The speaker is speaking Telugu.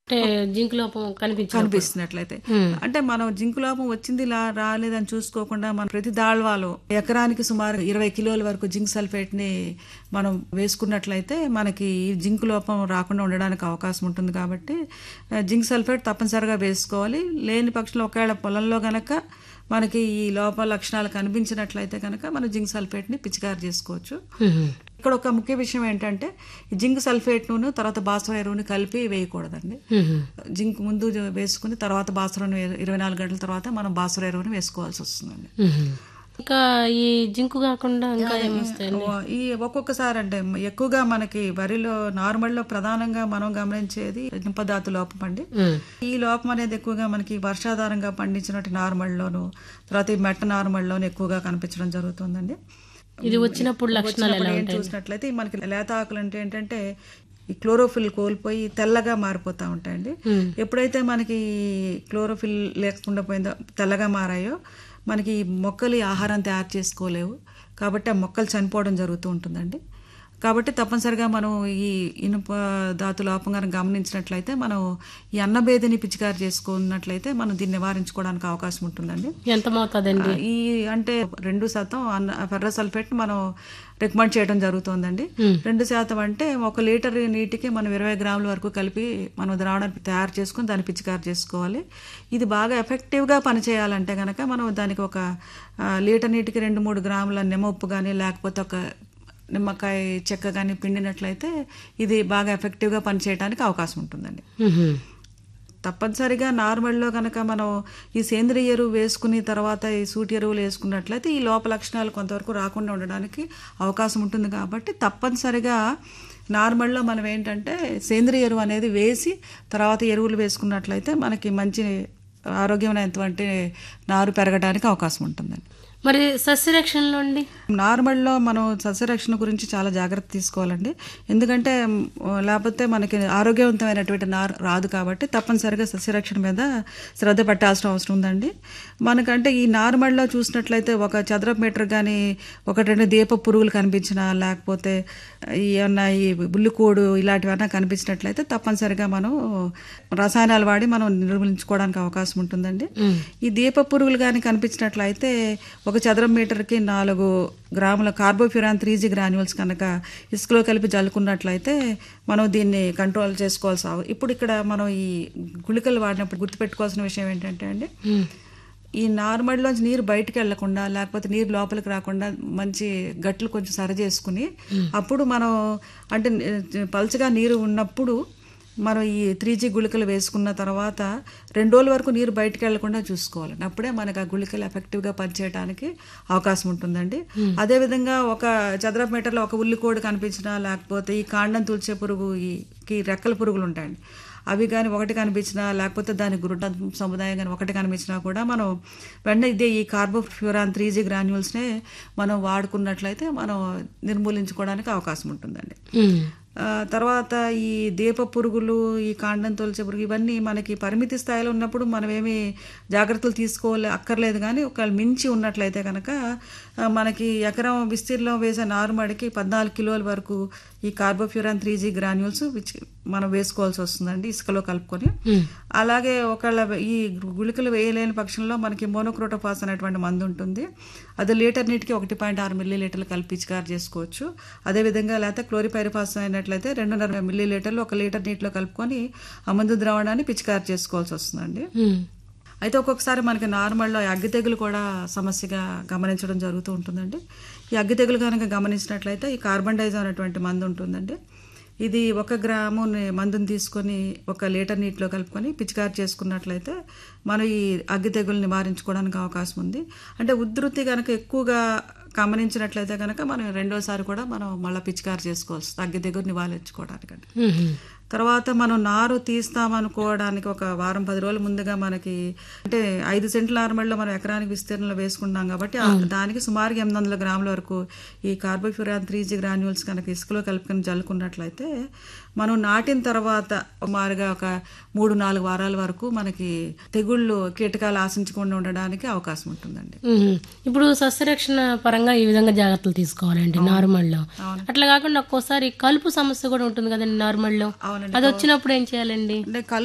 అంటే జింక్ లోపం కనిపించింది కనిపిస్తున్నట్లయితే అంటే మనం జింకు లోపం వచ్చింది లా రాలేదని చూసుకోకుండా మనం ప్రతి దాళ్వాలో ఎకరానికి సుమారు ఇరవై కిలోల వరకు జింక్ సల్ఫేట్ ని మనం వేసుకున్నట్లయితే మనకి ఈ జింక్ లోపం రాకుండా ఉండడానికి అవకాశం ఉంటుంది కాబట్టి ఆ, జింక్ సల్ఫేట్ తప్పనిసరిగా వేసుకోవాలి లేని పక్షంలో ఒకవేళ పొలంలో గనక మనకి ఈ లోప లక్షణాలు కనిపించినట్లయితే కనుక మనం జింక్ సల్ఫేట్ ని పిచికారి చేసుకోవచ్చు మ్మ్. ఇక్కడ ఒక ముఖ్య విషయం ఏంటంటే ఈ జింక్ సల్ఫేట్ ను తర్వాత బాస్వర్ ఎరువుని కలిపి వేయకూడదండి మ్మ్. జింక్ ముందు వేసుకుని తర్వాత బాసులను ఇరవై నాలుగు గంటల తర్వాత మనం బాసుర ఎరువుని వేసుకోవాల్సి వస్తుందండి మ్మ్. ఇంకా ఈ జింకు కాకుండా ఇంకా ఏమొస్తాయి ఓ- ఈ ఒక్కొక్కసారి అంటే ఎక్కువగా మనకి వరిలో నార్మల్లో ప్రధానంగా మనం గమనించేది నింపదాతు లోపం అండి మ్మ్. ఈ లోపం అనేది ఎక్కువగా మనకి వర్షాధారంగా పండించినట్టు నార్మల్లోను తర్వాత ఈ మెట్ట నార్మల్లోను ఎక్కువగా కనిపించడం జరుగుతుందండి ఇది వచ్చినప్పుడు లక్షణాలు ఎలా వచ్చినప్పుడు ఏం ఉంటాయి చూసినట్లయితే ఈ మనకి లేత ఆకులు అంటే ఏంటంటే ఈ క్లోరోఫిల్ కోల్పోయి తెల్లగా మారిపోతూ ఉంటాయండి మ్మ్. ఎప్పుడైతే మనకి క్లోరోఫిల్ లేకుండా పోయిందో తెల్లగా మారాయో మనకి ఈ మొక్కలు ఈ ఆహారం తయారు చేసుకోలేవు కాబట్టి ఆ మొక్కలు చనిపోవడం జరుగుతూ ఉంటుందండి కాబట్టి తప్పనిసరిగా మనం ఈ ఇనుప ధాతు లోపం కనుక గమనించినట్లయితే మనం ఈ అన్నభేదిని పిచికారి చేసుకున్నట్లయితే మనం దీన్ని నివారించుకోవడానికి అవకాశం ఉంటుందండి ఎంత మోతాదండి ఈ అంటే రెండు శాతం అన్న ఫెర్రసల్ఫేట్ మనం రికమెండ్ చేయడం జరుగుతుందండి మ్మ్. రెండు శాతం అంటే ఒక లీటర్ నీటికి మనం ఇరవై గ్రాముల వరకు కలిపి మనం ద్రావణాన్ని తయారు చేసుకుని దాన్ని పిచికారి చేసుకోవాలి ఇది బాగా ఎఫెక్టివ్గా పనిచేయాలంటే కనుక మనం దానికి ఒక ఆ, లీటర్ నీటికి రెండు మూడు గ్రాముల నిమ్మ ఉప్పు కానీ లేకపోతే ఒక నిమ్మకాయ చెక్క కానీ పిండినట్లయితే ఇది బాగా ఎఫెక్టివ్గా పనిచేయడానికి అవకాశం ఉంటుందండి మ్మ్. తప్పనిసరిగా నార్మల్లో కనుక మనం ఈ సేంద్రియ ఎరువు వేసుకుని తర్వాత ఈ సూటి ఎరువులు వేసుకున్నట్లయితే ఈ లోప లక్షణాలు కొంతవరకు రాకుండా ఉండడానికి అవకాశం ఉంటుంది కాబట్టి తప్పనిసరిగా నార్మల్లో మనం ఏంటంటే సేంద్రియ ఎరువు అనేది వేసి తర్వాత ఎరువులు వేసుకున్నట్లయితే మనకి మంచి ఆరోగ్యమైనటువంటి నారు పెరగడానికి అవకాశం ఉంటుందండి మరి సస్యరక్షణలో అండి నార్మల్లో మనం సస్యరక్షణ గురించి చాలా జాగ్రత్త తీసుకోవాలండి ఎందుకంటే మ్, లేకపోతే మనకి ఆరోగ్యవంతమైనటువంటి నారు రాదు కాబట్టి తప్పనిసరిగా సస్యరక్షణ మీద శ్రద్ధ పెట్టాల్సిన అవసరం ఉందండి మనకంటే ఈ నార్మల్లో చూసినట్లయితే ఒక చదరపు మీటర్ కానీ ఒకటి రెండు దీప పురుగులు కనిపించినా లేకపోతే ఏమన్నా ఈ బుల్లికోడు ఇలాంటివన్నా కనిపించినట్లయితే తప్పనిసరిగా మనం రసాయనాలు వాడి మనం నిర్మూలించుకోవడానికి అవకాశం ఉంటుందండి మ్మ్. ఈ దీప పురుగులు కానీ కనిపించినట్లయితే ఒక చదరం మీటర్కి నాలుగు గ్రాముల కార్బోఫ్యూరాన్ త్రీ జీ గ్రాన్యువల్స్ కనుక ఇసుకలో కలిపి జల్లుకున్నట్లయితే మనం దీన్ని కంట్రోల్ చేసుకోవాల్సి అవ- ఇప్పుడు ఇక్కడ మనం ఈ గుళికలు వాడినప్పుడు గుర్తుపెట్టుకోవాల్సిన విషయం ఏంటంటే అండి మ్మ్. ఈ నార్మల్లోంచి నీరు బయటకు వెళ్లకుండా లేకపోతే నీరు లోపలికి రాకుండా మంచి గట్లు కొంచెం సరి చేసుకుని అప్పుడు మనం అంటే ని- పల్చగా నీరు ఉన్నప్పుడు మనం ఈ త్రీ జీ గుళికలు వేసుకున్న తర్వాత రెండు రోజుల వరకు నీరు బయటకు వెళ్లకుండా చూసుకోవాలండి అప్పుడే మనకు ఆ గుళికలు ఎఫెక్టివ్గా పనిచేయడానికి అవకాశం ఉంటుందండి అదేవిధంగా ఒక చదరపు మీటర్లో ఒక ఉల్లికోడు కనిపించినా లేకపోతే ఈ కాండం తుల్చే పురుగు ఈ ఈ రెక్కల పురుగులు ఉంటాయండి అవి కానీ ఒకటి కనిపించినా లేకపోతే దాని గురుట సముదాయం కానీ ఒకటి కనిపించినా కూడా మనం వెంటనే ఇదే ఈ కార్బోఫ్యూరాన్ త్రీ జీ గ్రాన్యూల్స్నే మనం వాడుకున్నట్లయితే మనం నిర్మూలించుకోవడానికి అవకాశం ఉంటుందండి మ్మ్. ఆ, తర్వాత ఈ దీప పురుగులు ఈ కాండం తొలిచే పురుగు ఇవన్నీ మనకి పరిమితి స్థాయిలో ఉన్నప్పుడు మనం ఏమి జాగ్రత్తలు తీసుకోలే అక్కర్లేదు కానీ ఒకవేళ మించి ఉన్నట్లయితే కనుక ఆ, మనకి ఎకరం విస్తీర్ణం వేసే నారుమడికి పద్నాలుగు కిలోల వరకు ఈ carbofuran three G granules which మనం వేసుకోవాల్సి వస్తుందండి ఇసుకలో కలుపుకొని మ్మ్. అలాగే ఒకవేళ ఈ గుళికలు వేయలేని పక్షంలో మనకి మోనోక్రోటోఫాస్ అనేటువంటి మందు ఉంటుంది అది లీటర్ నీటికి ఒకటి పాయింట్ ఆరు మిల్లీ లీటర్లు కలిపి పిచికారి చేసుకోవచ్చు అదేవిధంగా లేకపోతే క్లోరిపైరిఫాస్ అయినట్లయితే రెండున్నర మిల్లీ లీటర్లు ఒక లీటర్ నీటిలో కలుపుకొని ఆ మందు ద్రావణాన్ని పిచికారి చేసుకోవాల్సి వస్తుందండి మ్మ్. అయితే ఒక్కొక్కసారి మనకి నార్మల్లో ఈ అగ్గి తెగులు కూడా సమస్యగా గమనించడం జరుగుతూ ఉంటుందండి ఈ అగ్గి తెగులు కనుక గమనించినట్లయితే ఈ కార్బన్ డైజం అనేటువంటి మందు ఉంటుందండి ఇది ఒక గ్రాము ని- మందుని తీసుకొని ఒక లీటర్ నీటిలో కలుపుకొని పిచికారి చేసుకున్నట్లయితే మనం ఈ అగ్గి తెగులు నివారించుకోవడానికి అవకాశం ఉంది అంటే ఉధృతి కనుక ఎక్కువగా గమనించినట్లయితే కనుక మనం రెండోసారి కూడా మనం మళ్ళీ పిచికారి చేసుకోవాల్సి అగ్గి తెగులు నివారించుకోవడానికండి మ్మ్. తర్వాత మనం నారు తీస్తామనుకోవడానికి ఒక వారం పది రోజుల ముందుగా మనకి అంటే ఐదు సెంట్ల నార్మల్లో మనం ఎకరానికి విస్తీర్ణంలో వేసుకుంటాం కాబట్టి ఆ దానికి సుమారుగా ఎనిమిది వందల గ్రాముల వరకు ఈ కార్బోఫ్యూరాన్ త్రీ జీ గ్రాన్యూల్స్ కనుక ఇసుకలో కలుపుకొని జల్లుకున్నట్లయితే మనం నాటిన తర్వాత సుమారుగా ఒక మూడు నాలుగు వారాల వరకు మనకి తెగుళ్ళు కీటకాలు ఆశించకుండా ఉండడానికి అవకాశం ఉంటుందండి మ్మ్. ఇప్పుడు సస్యరక్షణ పరంగా ఈ విధంగా జాగ్రత్తలు తీసుకోవాలండి నార్మల్లో అట్లా కాకుండా ఒక్కోసారి కలుపు సమస్య కూడా ఉంటుంది కదండి నార్మల్లో అవునండి అది వచ్చినప్పుడు ఏం చేయాలండి అంటే